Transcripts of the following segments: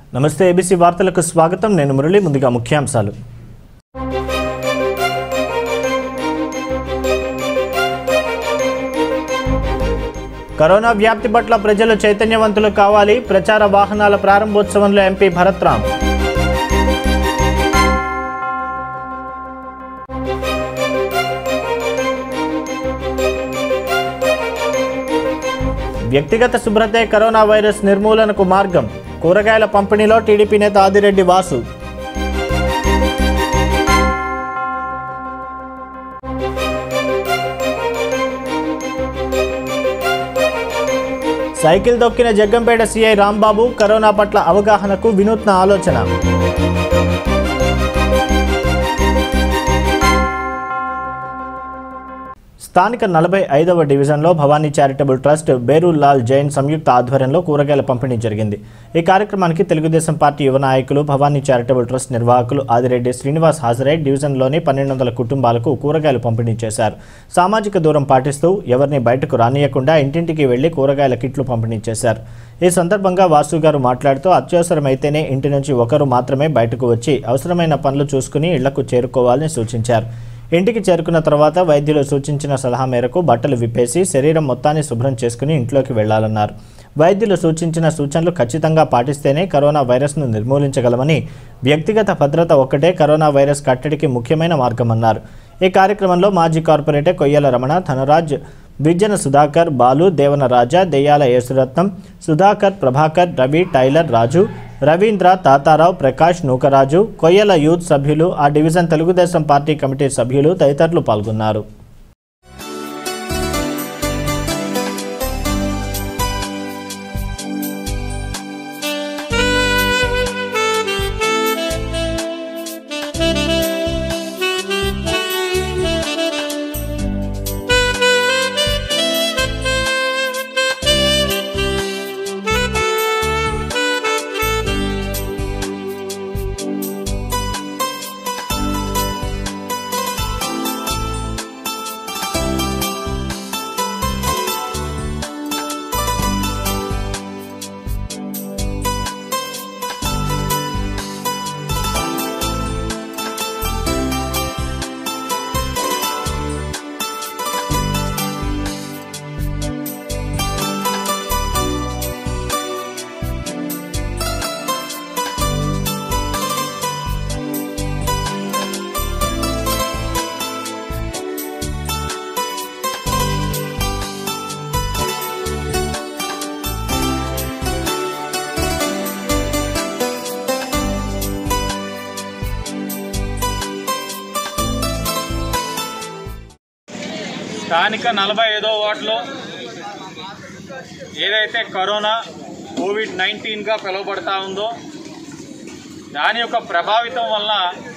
నమస్తే ఏబీసీ వార్తలకు స్వాగతం నేను మురళి ముందుగా ముఖ్యాంశాలు కరోనా వ్యాప్తి పట్ల ప్రజలు చైతన్యవంతులు కావాలి ప్రచార వాహనాల ప్రారంభోత్సవంలో ఎంపీ భరత్ రామ్ వ్యక్తిగత శుభ్రతే కరోనా వైరస్ నిర్మూలనకు మార్గం కూరగాయల పంపిణీలో టీడీపీ నేత ఆదిరెడ్డి వాసు సైకిల్ దొక్కిన జగ్గంపేట సీఐ రాంబాబు కరోనా పట్ల అవగాహనకు వినూత్న ఆలోచన స్థానిక నలభై ఐదవ డివిజన్లో భవానీ చారిటబుల్ ట్రస్ట్ బేరూల్ లాల్ జైన్ సంయుక్త ఆధ్వర్యంలో కూరగాయల పంపిణీ జరిగింది ఈ కార్యక్రమానికి తెలుగుదేశం పార్టీ యువ నాయకులు భవానీ చారిటబుల్ ట్రస్ట్ నిర్వాహకులు ఆదిరెడ్డి శ్రీనివాస్ హాజరై డివిజన్లోని పన్నెండు వందల కుటుంబాలకు కూరగాయలు పంపిణీ చేశారు సామాజిక దూరం పాటిస్తూ ఎవరిని బయటకు రానియకుండా ఇంటింటికి వెళ్లి కూరగాయల కిట్లు పంపిణీ చేశారు ఈ సందర్భంగా వాసు గారు మాట్లాడుతూ అత్యవసరమైతేనే ఇంటి నుంచి ఒకరు మాత్రమే బయటకు వచ్చి అవసరమైన పనులు చూసుకుని ఇళ్లకు చేరుకోవాలని సూచించారు ఇంటికి చేరుకున్న తర్వాత వైద్యులు సూచించిన సలహా మేరకు బట్టలు విప్పేసి శరీరం మొత్తాన్ని శుభ్రం చేసుకుని ఇంట్లోకి వెళ్లాలన్నారు వైద్యులు సూచించిన సూచనలు ఖచ్చితంగా పాటిస్తేనే కరోనా వైరస్ను నిర్మూలించగలమని వ్యక్తిగత భద్రత ఒక్కటే కరోనా వైరస్ కట్టడికి ముఖ్యమైన మార్గమన్నారు ఈ కార్యక్రమంలో మాజీ corporator Koyyala Ramana Dhanaraj Vijjana Sudhakar Balu Devana Raja Deyyala Yesuratnam Sudhakar Prabhakar Ravi tailor Raju Ravindra Tatarao Prakash Nookaraju Koyyala youth సభ్యులు ఆ డివిజన్ తెలుగుదేశం పార్టీ కమిటీ సభ్యులు తదితరులు పాల్గొన్నారు స్థానిక నలభై ఐదో వార్డులో ఏదైతే కరోనా కోవిడ్ నైన్టీన్గా పిలువబడతా ఉందో దాని యొక్క ప్రభావితం వల్ల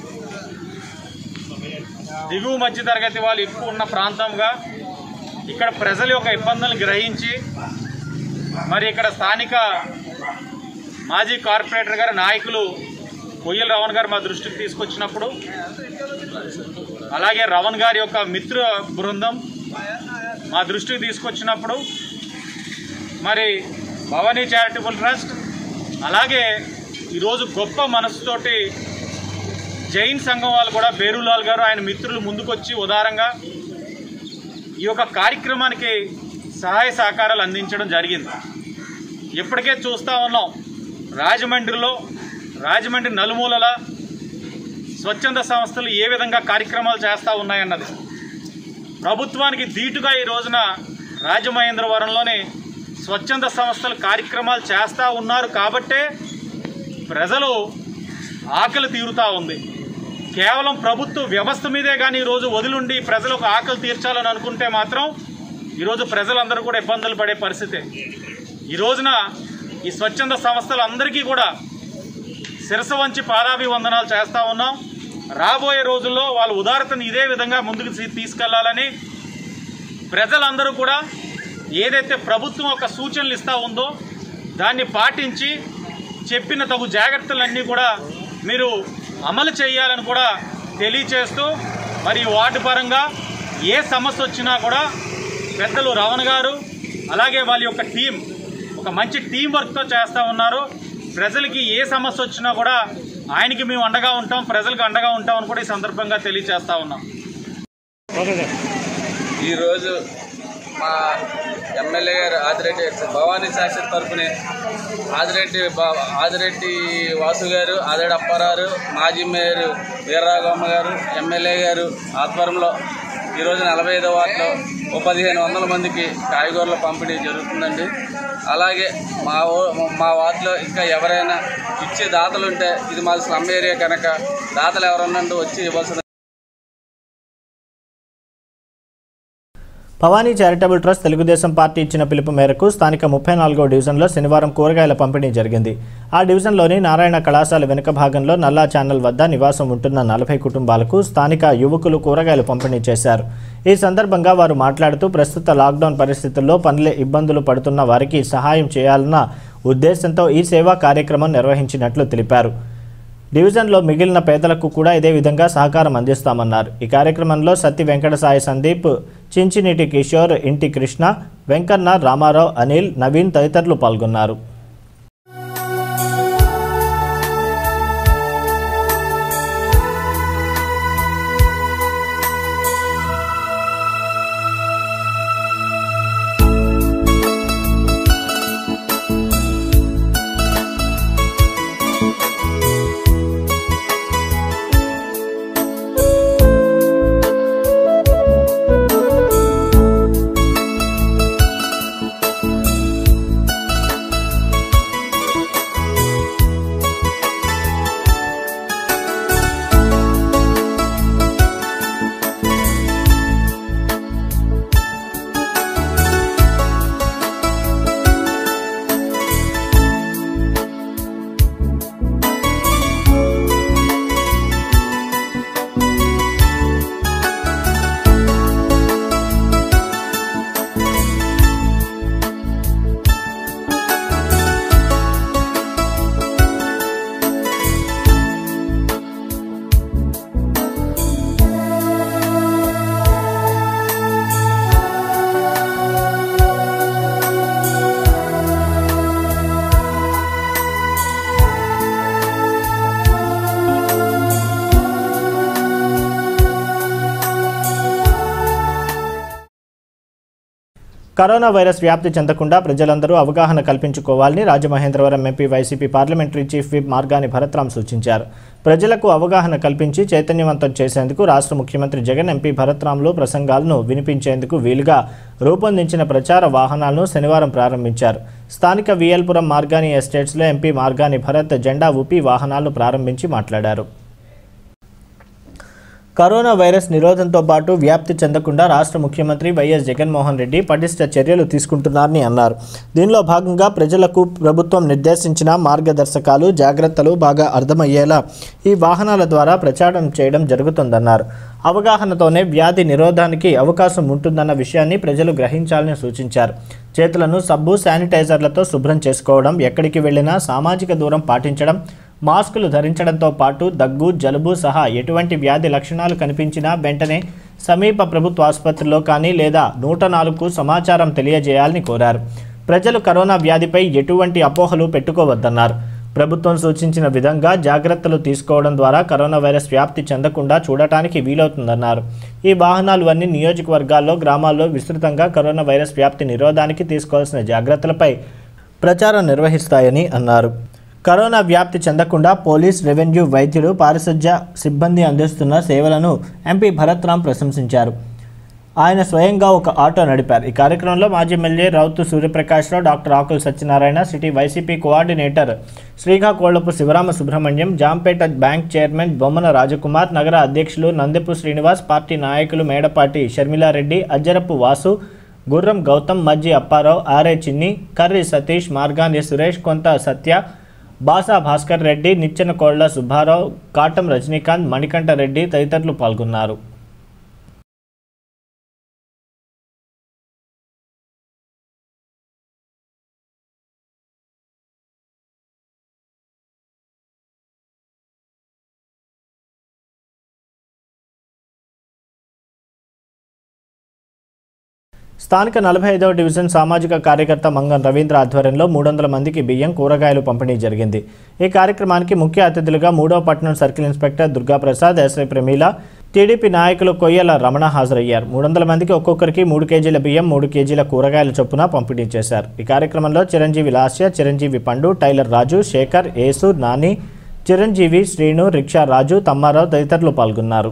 దిగువ మధ్య తరగతి వాళ్ళు ఎక్కువ ఉన్న ప్రాంతంగా ఇక్కడ ప్రజల యొక్క ఇబ్బందులను గ్రహించి మరి ఇక్కడ స్థానిక మాజీ కార్పొరేటర్ గారి నాయకులు కొయ్యల రవణ్ గారు మా దృష్టికి తీసుకొచ్చినప్పుడు అలాగే రవణ్ గారి యొక్క మిత్ర బృందం మా దృష్టికి తీసుకొచ్చినప్పుడు మరి భవానీ చారిటబుల్ ట్రస్ట్ అలాగే ఈరోజు గొప్ప మనసుతోటి జైన్ సంఘం వాళ్ళు కూడా బేరులాల్ గారు ఆయన మిత్రులు ముందుకొచ్చి ఉదారంగా ఈ యొక్క కార్యక్రమానికి సహాయ సహకారాలు అందించడం జరిగింది ఇప్పటికే చూస్తూ ఉన్నాం రాజమండ్రిలో రాజమండ్రి నలుమూలల స్వచ్ఛంద సంస్థలు ఏ విధంగా కార్యక్రమాలు చేస్తూ ఉన్నాయన్నది ప్రభుత్వానికి ధీటుగా ఈ రోజున రాజమహేంద్రవరంలోని స్వచ్ఛంద సంస్థలు కార్యక్రమాలు చేస్తూ ఉన్నారు కాబట్టే ప్రజలు ఆకలి తీరుతూ ఉంది కేవలం ప్రభుత్వ వ్యవస్థ మీదే కానీ ఈరోజు వదిలుండి ప్రజలకు ఆకలి తీర్చాలని అనుకుంటే మాత్రం ఈరోజు ప్రజలందరూ కూడా ఇబ్బందులు పడే పరిస్థితి ఈ రోజున ఈ స్వచ్ఛంద సంస్థలందరికీ కూడా శిరస వంచి పాదాభివందనాలు చేస్తూ ఉన్నాం రాబోయే రోజుల్లో వాళ్ళ ఉదారతను ఇదే విధంగా ముందుకు తీ- తీసుకెళ్లాలని ప్రజలందరూ కూడా ఏదైతే ప్రభుత్వం ఒక సూచనలు ఇస్తూ ఉందో దాన్ని పాటించి చెప్పిన తగు జాగ్రత్తలన్నీ కూడా మీరు అమలు చేయాలని కూడా తెలియచేస్తూ మరి ఈ వార్డు పరంగా ఏ సమస్య వచ్చినా కూడా పెద్దలు రవణ గారు అలాగే వాళ్ళ యొక్క టీం ఒక మంచి టీం వర్క్తో చేస్తూ ఉన్నారు ప్రజలకి ఏ సమస్య వచ్చినా కూడా ఆయనకి మేము అండగా ఉంటాం ప్రజలకు అండగా ఉంటాం అని కూడా ఈ సందర్భంగా తెలియజేస్తా ఉన్నాం ఈరోజు మా ఎమ్మెల్యే గారు ఆదిరెడ్డి భవానీ శాస్త్రి తరఫున ఆదిరెడ్డి బా- ఆదిరెడ్డి వాసు గారు ఆదిరెడ్డి అప్పారావు మాజీ మేయర్ వీరరాఘవమ్మ గారు ఎమ్మెల్యే గారు ఆధ్వర్యంలో ఈరోజు నలభై ఐదో వార్డులో ఓ పదిహేను వందల మందికి కాయగూరల పంపిణీ జరుగుతుందండి అలాగే మా ఊ మా వార్డులో ఇంకా ఎవరైనా ఇచ్చే దాతలు ఉంటే ఇది మాది స్లమ్ ఏరియా కనుక దాతలు ఎవరన్నా ఉంటే వచ్చి ఇవ్వాల్సిన Bhavani charitable trust Telugu Desam party ఇచ్చిన పిలుపు మేరకు స్థానిక ముప్పై నాలుగో డివిజన్లో శనివారం కూరగాయల పంపిణీ జరిగింది ఆ డివిజన్లోని నారాయణ కళాశాల వెనుక భాగంలో నల్లా ఛానల్ వద్ద నివాసం ఉంటున్న నలభై కుటుంబాలకు స్థానిక యువకులు కూరగాయలు పంపిణీ చేశారు ఈ సందర్భంగా వారు మాట్లాడుతూ ప్రస్తుత లాక్డౌన్ పరిస్థితుల్లో పనులే ఇబ్బందులు పడుతున్న వారికి సహాయం చేయాలన్న ఉద్దేశంతో ఈ సేవా కార్యక్రమం నిర్వహించినట్లు తెలిపారు డివిజన్లో మిగిలిన పేదలకు కూడా ఇదే విధంగా సహకారం అందిస్తామన్నారు ఈ కార్యక్రమంలో సత్తి వెంకట సాయి సందీప్ చించినీటి కిషోర్ ఇంటి కృష్ణ వెంకన్న రామారావు అనిల్ నవీన్ తదితరులు పాల్గొన్నారు కరోనా వైరస్ వ్యాప్తి చెందకుండా ప్రజలందరూ అవగాహన కల్పించుకోవాలని Rajamahendravaram MP YCP parliamentary chief whip Margani Bharatram సూచించారు ప్రజలకు అవగాహన కల్పించి చైతన్యవంతం చేసేందుకు రాష్ట్ర ముఖ్యమంత్రి జగన్ ఎంపీ భరత్రాంలు ప్రసంగాలను వినిపించేందుకు వీలుగా రూపొందించిన ప్రచార వాహనాలను శనివారం ప్రారంభించారు స్థానిక విఎల్పురం మార్గాని ఎస్టేట్స్లో ఎంపీ మార్గాని భరత్ జెండా ఊపి వాహనాలను ప్రారంభించి మాట్లాడారు కరోనా వైరస్ నిరోధంతో పాటు వ్యాప్తి చెందకుండా రాష్ట్ర ముఖ్యమంత్రి వైఎస్ జగన్మోహన్ రెడ్డి పటిష్ట చర్యలు తీసుకుంటున్నారని అన్నారు దీనిలో భాగంగా ప్రజలకు ప్రభుత్వం నిర్దేశించిన మార్గదర్శకాలు జాగ్రత్తలు బాగా అర్థమయ్యేలా ఈ వాహనాల ద్వారా ప్రచారం చేయడం జరుగుతుందన్నారు అవగాహనతోనే వ్యాధి నిరోధానికి అవకాశం ఉంటుందన్న విషయాన్ని ప్రజలు గ్రహించాలని సూచించారు చేతులను సబ్బు శానిటైజర్లతో శుభ్రం చేసుకోవడం ఎక్కడికి వెళ్ళినా సామాజిక దూరం పాటించడం మాస్కులు ధరించడంతో పాటు దగ్గు జలుబు సహా ఎటువంటి వ్యాధి లక్షణాలు కనిపించినా వెంటనే సమీప ప్రభుత్వ ఆసుపత్రిలో కానీ లేదా నూట నాలుగుకు సమాచారం తెలియజేయాలని కోరారు ప్రజలు కరోనా వ్యాధిపై ఎటువంటి అపోహలు పెట్టుకోవద్దన్నారు ప్రభుత్వం సూచించిన విధంగా జాగ్రత్తలు తీసుకోవడం ద్వారా కరోనా వైరస్ వ్యాప్తి చెందకుండా చూడటానికి వీలవుతుందన్నారు ఈ వాహనాలు అన్ని నియోజకవర్గాల్లో గ్రామాల్లో విస్తృతంగా కరోనా వైరస్ వ్యాప్తి నిరోధానికి తీసుకోవాల్సిన జాగ్రత్తలపై ప్రచారం నిర్వహిస్తాయని అన్నారు కరోనా వ్యాప్తి చెందకుండా పోలీస్ రెవెన్యూ వైద్యులు పారిశుధ్య సిబ్బంది అందిస్తున్న సేవలను ఎంపీ భరత్రాం ప్రశంసించారు ఆయన స్వయంగా ఒక ఆటో నడిపారు ఈ కార్యక్రమంలో మాజీ MLA Routhu Suryaprakashrao doctor Akula Satyanarayana city YCP coordinator Srikakollapu Sivarama Subrahmanyam Jampeta bank chairman Bommana Rajkumar నగర అధ్యక్షులు నందెపు శ్రీనివాస్ పార్టీ నాయకులు మేడపాటి షర్మిలారెడ్డి అజ్జరపు వాసు గుర్రం గౌతమ్ మజ్జి అప్పారావు ఆర్ఏ చిన్ని కర్రి సతీష్ మార్గాని సురేష్ కొంత సత్య బాసా భాస్కర్ రెడ్డి నిచ్చెన కోళ్ల సుబ్బారావు కాటం రజనీకాంత్ మణికంఠ రెడ్డి తదితరులు పాల్గొన్నారు స్థానిక నలభై ఐదవ డివిజన్ సామాజిక కార్యకర్త మంగం రవీంద్ర ఆధ్వర్యంలో మూడు వందల మందికి బియ్యం కూరగాయలు పంపిణీ జరిగింది ఈ కార్యక్రమానికి ముఖ్య అతిథులుగా మూడవ పట్టణం circle inspector Durgaprasad SI Pramila TDP నాయకులు కొయ్యల రమణ హాజరయ్యారు మూడు వందల మందికి ఒక్కొక్కరికి మూడు కేజీల బియ్యం మూడు కేజీల కూరగాయల చొప్పున పంపిణీ చేశారు ఈ కార్యక్రమంలో చిరంజీవి లాస్య చిరంజీవి పండు టైలర్ రాజు శేఖర్ యేసు నాని చిరంజీవి శ్రీను రిక్షా రాజు తమ్మారావు తదితరులు పాల్గొన్నారు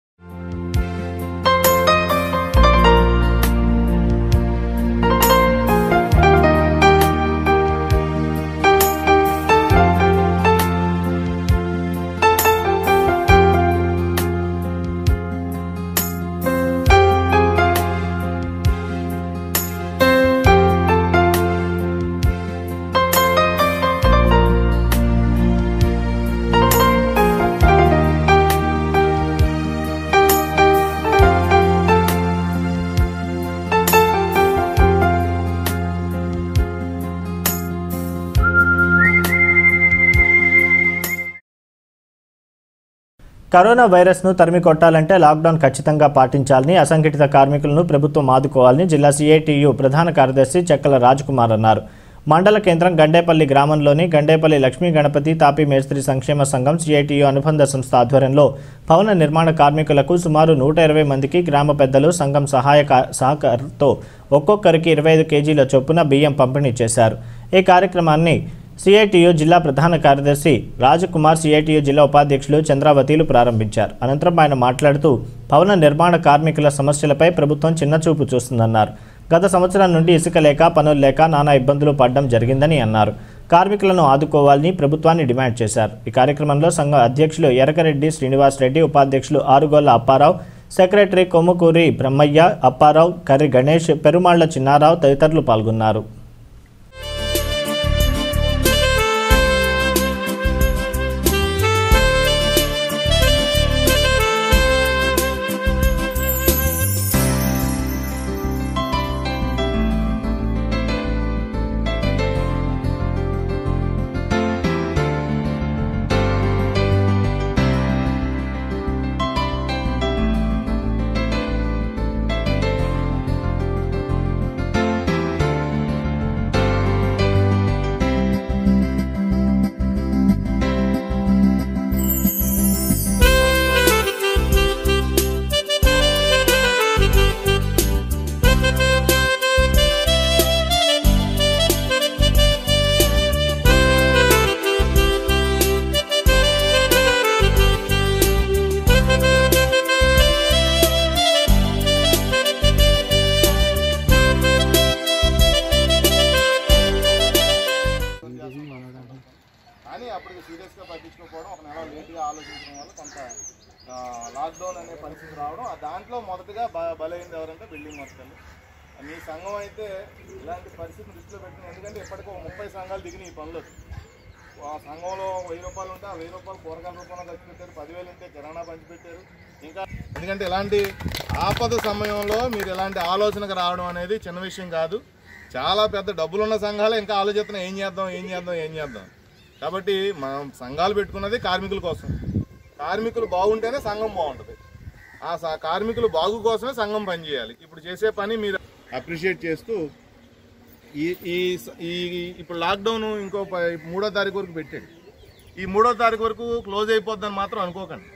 కరోనా వైరస్ను తరిమి కొట్టాలంటే లాక్డౌన్ ఖచ్చితంగా పాటించాలని అసంఘటిత కార్మికులను ప్రభుత్వం ఆదుకోవాలని జిల్లా సిఐటియు ప్రధాన కార్యదర్శి చెక్కల రాజ్కుమార్ అన్నారు మండల కేంద్రం గండేపల్లి గ్రామంలోని గండేపల్లి లక్ష్మీ గణపతి తాపీ మేస్త్రి సంక్షేమ సంఘం సిఐటియు అనుబంధ సంస్థ ఆధ్వర్యంలో భవన నిర్మాణ కార్మికులకు సుమారు నూట ఇరవై మందికి గ్రామ పెద్దలు సంఘం సహాయ కా- సహకారంతో ఒక్కొక్కరికి ఇరవై ఐదు కేజీల చొప్పున బియ్యం పంపిణీ చేశారు ఈ కార్యక్రమాన్ని సిఐటియు జిల్లా ప్రధాన కార్యదర్శి రాజకుమార్ సిఐటియు జిల్లా ఉపాధ్యక్షులు చంద్రావతిలు ప్రారంభించారు అనంతరం ఆయన మాట్లాడుతూ భవన నిర్మాణ కార్మికుల సమస్యలపై ప్రభుత్వం చిన్నచూపు చూస్తుందన్నారు గత సంవత్సరం నుండి ఇసుక లేక పనులు లేక నానా ఇబ్బందులు పడడం జరిగిందని అన్నారు కార్మికులను ఆదుకోవాలని ప్రభుత్వాన్ని డిమాండ్ చేశారు ఈ కార్యక్రమంలో సంఘ అధ్యక్షులు ఎరకరెడ్డి శ్రీనివాస్ రెడ్డి ఉపాధ్యక్షులు ఆరుగోళ్ల అప్పారావు సెక్రటరీ కొమ్ముకూరి బ్రహ్మయ్య అప్పారావు కర్రి గణేష్ పెరుమాళ్ల చిన్నారావు తదితరులు పాల్గొన్నారు కానీ అప్పటికి సీరియస్గా పట్టించుకోకపోవడం ఒక నెల లేట్గా ఆలోచించడం వల్ల కొంత ఆ, లాక్డౌన్ అనే పరిస్థితి రావడం ఆ దాంట్లో మొదటగా బ- బలైంది ఎవరంటే బిల్డింగ్ మొత్తాలు మీ సంఘం అయితే ఇలాంటి పరిస్థితిని దృష్టిలో పెట్టింది ఎందుకంటే ఇప్పటికీ ఒక ముప్పై సంఘాలు దిగినాయి ఈ పనులు ఆ సంఘంలో వెయ్యి రూపాయలు ఉంటే ఆ వెయ్యి రూపాయలు కూరగాయల రూపంలో ఖర్చు పెట్టారు పదివేలు ఉంటే కిరాణా పంచిపెట్టారు ఇంకా ఎందుకంటే ఇలాంటి ఆపద సమయంలో మీరు ఇలాంటి ఆలోచనకు రావడం అనేది చిన్న విషయం కాదు చాలా పెద్ద డబ్బులున్న సంఘాలు ఇంకా ఆలోచిస్తున్నాయి ఏం చేద్దాం ఏం చేద్దాం ఏం చేద్దాం కాబట్టి మనం సంఘాలు పెట్టుకున్నది కార్మికుల కోసం కార్మికులు బాగుంటేనే సంఘం బాగుంటుంది ఆ స- కార్మికులు బాగు కోసమే సంఘం పనిచేయాలి ఇప్పుడు చేసే పని మీరు అప్రిషియేట్ చేస్తూ ఈ ఈ స- ఈ ఇప్పుడు లాక్డౌన్ ఇంకో ప- మూడో తారీఖు వరకు పెట్టాడు ఈ మూడో తారీఖు వరకు క్లోజ్ అయిపోద్దని మాత్రం అనుకోకండి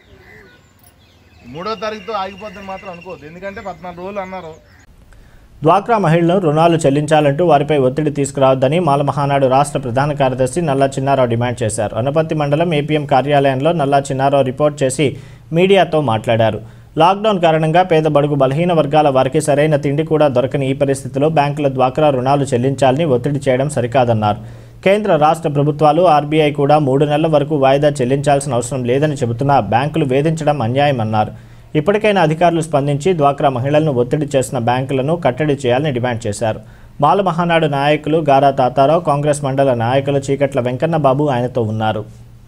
మూడో తారీఖుతో ఆగిపోద్దని మాత్రం అనుకోవద్దు ఎందుకంటే పద్నాలుగు రోజులు అన్నారు డ్వాక్రా మహిళలను రుణాలు చెల్లించాలంటూ వారిపై ఒత్తిడి తీసుకురావద్దని మాల మహానాడు రాష్ట్ర ప్రధాన కార్యదర్శి నల్లా చిన్నారావు డిమాండ్ చేశారు అనపత్తి మండలం ఏపీఎం కార్యాలయంలో నల్లా చిన్నారావు రిపోర్ట్ చేసి మీడియాతో మాట్లాడారు లాక్డౌన్ కారణంగా పేద బడుగు బలహీన వర్గాల వారికి సరైన తిండి కూడా దొరకని ఈ పరిస్థితిలో బ్యాంకుల డ్వాక్రా రుణాలు చెల్లించాలని ఒత్తిడి చేయడం సరికాదన్నారు కేంద్ర రాష్ట్ర ప్రభుత్వాలు ఆర్బీఐ కూడా మూడు నెలల వరకు వాయిదా చెల్లించాల్సిన అవసరం లేదని చెబుతున్నా బ్యాంకులు వేధించడం అన్యాయమన్నారు ఇప్పటికైనా అధికారులు స్పందించి డ్వాక్రా మహిళలను ఒత్తిడి చేసిన బ్యాంకులను కట్టడి చేయాలని డిమాండ్ చేశారు మాల మహానాడు నాయకులు గారా తాతారావు కాంగ్రెస్ మండల నాయకులు చీకట్ల వెంకన్న బాబు ఆయనతో ఉన్నారు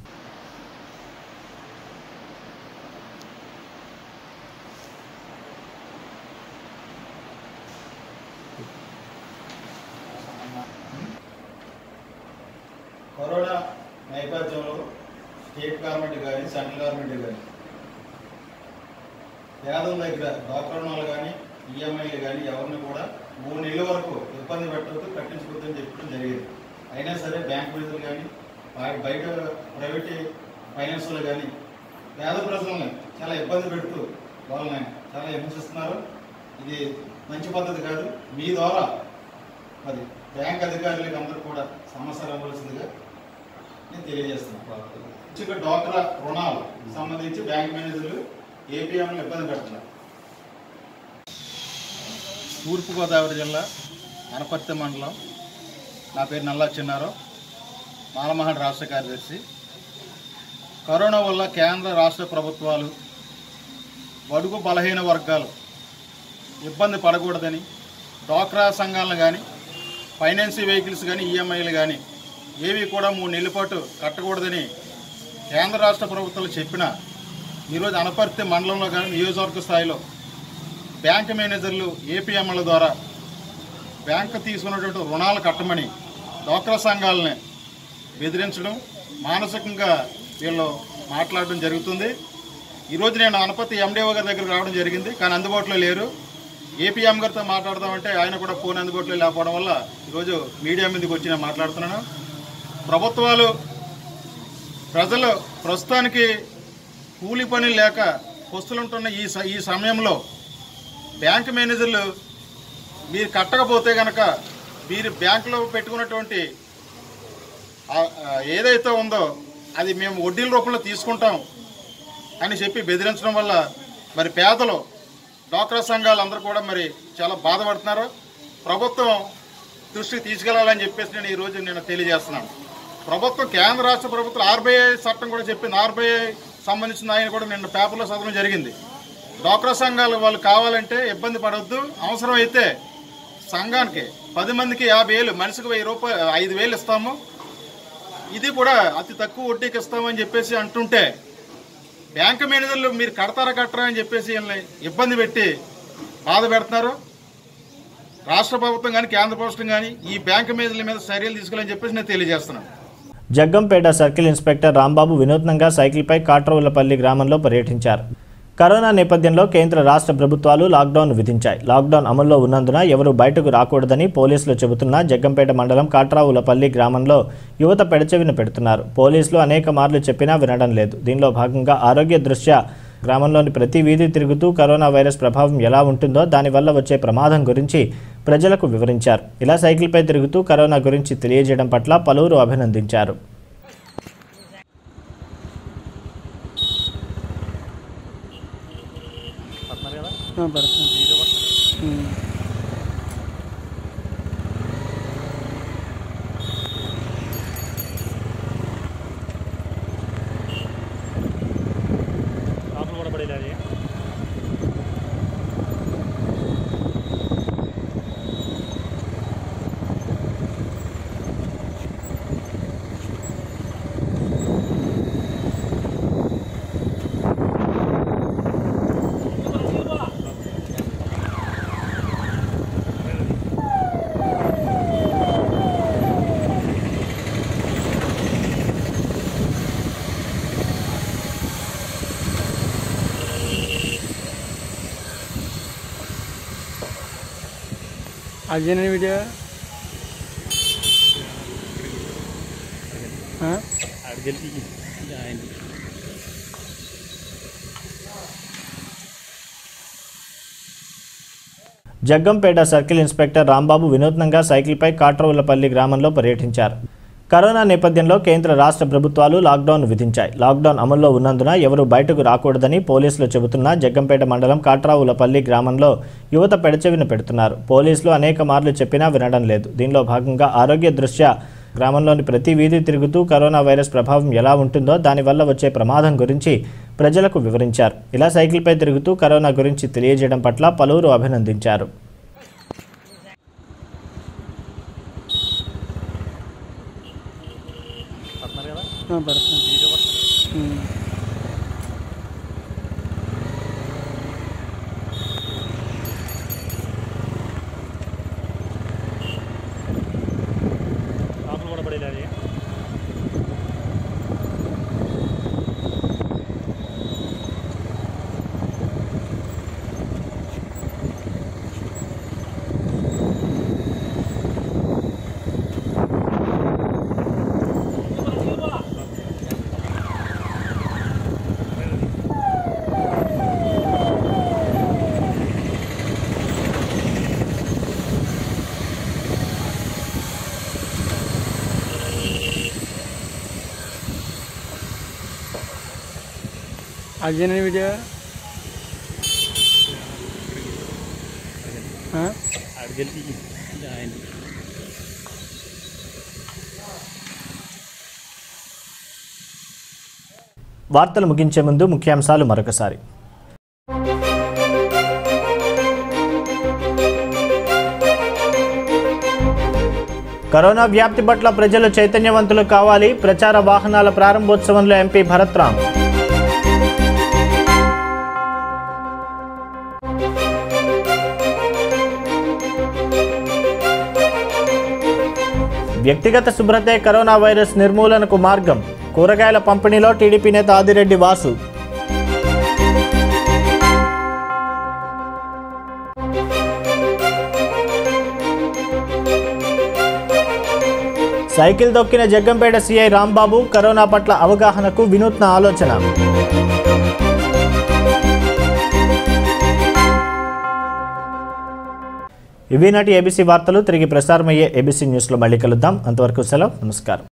కరోనా నేపథ్యంలో స్టేట్ గవర్నమెంట్ కానీ సెంట్రల్ గవర్నమెంట్ కానీ పేదల దగ్గర డాక్టర్ రుణాలు కానీ ఈఎంఐలు కానీ ఎవరిని కూడా మూడు నెలల వరకు ఇబ్బంది పెట్టవద్దు కట్టించుకోవద్దని చెప్పడం జరిగింది అయినా సరే బ్యాంక్ మేనేజర్లు కానీ బయ- బయట ప్రైవేట్ ఫైనాన్స్లు కానీ పేద ప్రజలని చాలా ఇబ్బంది పెడుతూ వాళ్ళని చాలా హింసిస్తున్నారు ఇది మంచి పద్ధతి కాదు మీ ద్వారా మరి బ్యాంక్ అధికారులకు అందరూ కూడా సమస్యలు అవ్వాల్సిందిగా నేను తెలియజేస్తున్నాను ఇక డ్వాక్రా రుణాలు సంబంధించి బ్యాంక్ మేనేజర్లు ఏపీఎంలు ఇబ్బంది పెడుతున్నారు తూర్పుగోదావరి జిల్లా అనపర్తి మండలం నా పేరు నల్లా చిన్నారావు మాలమహన్ రాష్ట్ర కార్యదర్శి కరోనా వల్ల కేంద్ర రాష్ట్ర ప్రభుత్వాలు బడుగు బలహీన వర్గాలు ఇబ్బంది పడకూడదని డ్వాక్రా సంఘాలను కానీ ఫైనాన్సీ వెహికల్స్ కానీ ఈఎంఐలు కానీ ఏవి కూడా మూడు నెలల పాటు కట్టకూడదని కేంద్ర రాష్ట్ర ప్రభుత్వాలు చెప్పినా ఈరోజు అనపర్తి మండలంలో కానీ నియోజకవర్గ స్థాయిలో బ్యాంక్ మేనేజర్లు ఏపీఎంల ద్వారా బ్యాంకు తీసుకున్నటువంటి రుణాలు కట్టమని డ్వాక్రా సంఘాలని బెదిరించడం మానసికంగా వీళ్ళు మాట్లాడడం జరుగుతుంది ఈరోజు నేను అనపతి ఎండిఓ గారి దగ్గరికి రావడం జరిగింది కానీ అందుబాటులో లేరు ఏపీఎం గారితో మాట్లాడదామంటే ఆయన కూడా ఫోన్ అందుబాటులో లేకపోవడం వల్ల ఈరోజు మీడియా మీదకి వచ్చి నేను మాట్లాడుతున్నాను ప్రభుత్వాలు ప్రజలు ప్రస్తుతానికి కూలి పని లేక పొస్తులుంటున్న ఈ స- ఈ సమయంలో బ్యాంక్ మేనేజర్లు మీరు కట్టకపోతే కనుక మీరు బ్యాంకులో పెట్టుకున్నటువంటి ఆ- ఆ ఏదైతే ఉందో అది మేము వడ్డీల రూపంలో తీసుకుంటాం అని చెప్పి బెదిరించడం వల్ల మరి పేదలు డ్వాక్రా సంఘాలు అందరూ కూడా మరి చాలా బాధపడుతున్నారు ప్రభుత్వం దృష్టికి తీసుకెళ్లాలని చెప్పేసి నేను ఈరోజు నేను తెలియజేస్తున్నాను ప్రభుత్వం కేంద్ర రాష్ట్ర ప్రభుత్వం ఆర్బీఐ చట్టం కూడా చెప్పింది ఆర్బీఐ సంబంధించిన ఆయన కూడా నిన్న పేపర్లో చదవడం జరిగింది డ్వాక్రా సంఘాలు వాళ్ళు కావాలంటే ఇబ్బంది పడవద్దు అవసరమైతే సంఘానికి పది మందికి యాభై వేలు మనిషికి వెయ్యి రూపాయలు ఐదు వేలు ఇస్తాము ఇది కూడా అతి తక్కువ వడ్డీకి ఇస్తామని చెప్పేసి అంటుంటే బ్యాంక్ మేనేజర్లు మీరు కడతారా కట్టరా అని చెప్పేసి వీళ్ళని ఇబ్బంది పెట్టి బాధ పెడుతున్నారు రాష్ట్ర ప్రభుత్వం కానీ కేంద్ర ప్రభుత్వం కానీ ఈ బ్యాంక్ మేనేజర్ల మీద చర్యలు తీసుకోవాలని చెప్పేసి నేను తెలియజేస్తున్నాను జగ్గంపేట సర్కిల్ ఇన్స్పెక్టర్ రాంబాబు వినూత్నంగా సైకిల్పై కాట్రవులపల్లి గ్రామంలో పర్యటించారు కరోనా నేపథ్యంలో కేంద్ర రాష్ట్ర ప్రభుత్వాలు లాక్డౌన్ విధించాయి లాక్డౌన్ అమల్లో ఉన్నందున ఎవరూ బయటకు రాకూడదని పోలీసులు చెబుతున్నా జగ్గంపేట మండలం కాట్రావులపల్లి గ్రామంలో యువత పెడచెవిన పెడుతున్నారు పోలీసులు అనేక మార్లు చెప్పినా వినడం లేదు దీనిలో భాగంగా ఆరోగ్య దృష్ట్యా గ్రామంలోని ప్రతి వీధి తిరుగుతూ కరోనా వైరస్ ప్రభావం ఎలా ఉంటుందో దానివల్ల వచ్చే ప్రమాదం గురించి ప్రజలకు వివరించారు ఇలా సైకిల్పై తిరుగుతూ కరోనా గురించి తెలియజేయడం పట్ల పలువురు అభినందించారు అదేనా video Jaggampeta circle inspector Rambabu వినూత్నంగా సైకిల్పై కాట్రవులపల్లి గ్రామంలో పర్యటించారు కరోనా నేపథ్యంలో కేంద్ర రాష్ట్ర ప్రభుత్వాలు లాక్డౌన్ విధించాయి లాక్డౌన్ అమల్లో ఉన్నందున ఎవరూ బయటకు రాకూడదని పోలీసులు చెబుతున్నా జగ్గంపేట మండలం కాట్రావులపల్లి గ్రామంలో యువత పెడచెవిన పెడుతున్నారు పోలీసులు అనేక మార్లు చెప్పినా వినడం లేదు దీనిలో భాగంగా ఆరోగ్య దృష్ట్యా గ్రామంలోని ప్రతి వీధి తిరుగుతూ కరోనా వైరస్ ప్రభావం ఎలా ఉంటుందో దానివల్ల వచ్చే ప్రమాదం గురించి ప్రజలకు వివరించారు ఇలా సైకిల్పై తిరుగుతూ కరోనా గురించి తెలియజేయడం పట్ల పలువురు అభినందించారు అర్జున్ వీడియో ఆ? వార్తలు ముగించే ముందు ముఖ్యాంశాలు మరొకసారి కరోనా వ్యాప్తి పట్ల ప్రజలు చైతన్యవంతులు కావాలి ప్రచార వాహనాల ప్రారంభోత్సవంలో ఎంపీ భరత్ రామ్ వ్యక్తిగత శుభ్రతే కరోనా వైరస్ నిర్మూలనకు మార్గం కూరగాయల పంపిణీలో టీడీపీ నేత ఆదిరెడ్డి వాసు సైకిల్ దొక్కిన జగ్గంపేట సీఐ రాంబాబు కరోనా పట్ల అవగాహనకు వినూత్న ఆలోచన ఇవి నాటి ఏబీసీ వార్తలు తిరిగి ప్రసారమయ్యే ఏబీసీ న్యూస్లో మళ్ళీ కలుద్దాం అంతవరకు సెలవు నమస్కారం